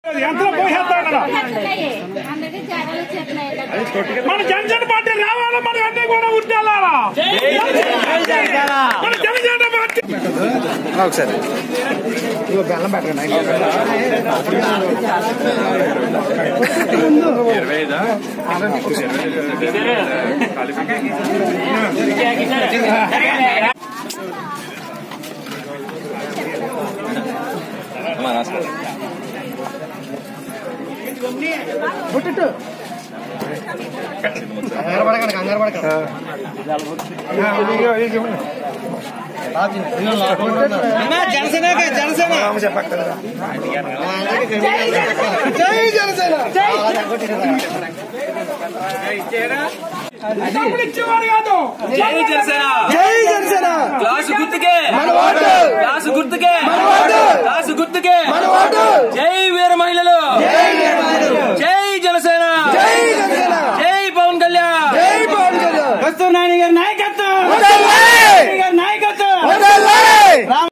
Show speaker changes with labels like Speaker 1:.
Speaker 1: ఎంత పోసేస్తాడరా
Speaker 2: అందరికీ జనాలు వచ్చేస్తున్నాయి
Speaker 1: మన జనసేన పార్టీ రావాలా మన అన్నీ కూడా ఉండాలా మన జనసేన పార్టీ
Speaker 3: ఒకసారి ఇదిగో బెల్లం పెట్టండి కంగారు పడకండి కంగారు పడకండి జనసేన జనసేన చెప్పక్కర్లేదా జై జనసేన
Speaker 1: డబ్బులు ఇచ్చేవారు కాదు
Speaker 4: జై జనసేన
Speaker 3: జై జనసేన
Speaker 4: క్లాసు గుర్తుకే
Speaker 3: మన ఓటు
Speaker 4: క్లాసు గుర్తుకే
Speaker 3: మన ఓటు
Speaker 4: క్లాసు గుర్తుకే
Speaker 3: మన ఓటు
Speaker 4: జై వీర మహిళలు
Speaker 3: జై వీరమహిళలు.
Speaker 4: జై జనసేన
Speaker 3: జై జనసేన
Speaker 4: జై పవన్ కళ్యాణ్
Speaker 3: జై పవన్ కళ్యాణ్
Speaker 1: వస్తున్నాయని గారి నాయకత్వం
Speaker 3: వదలు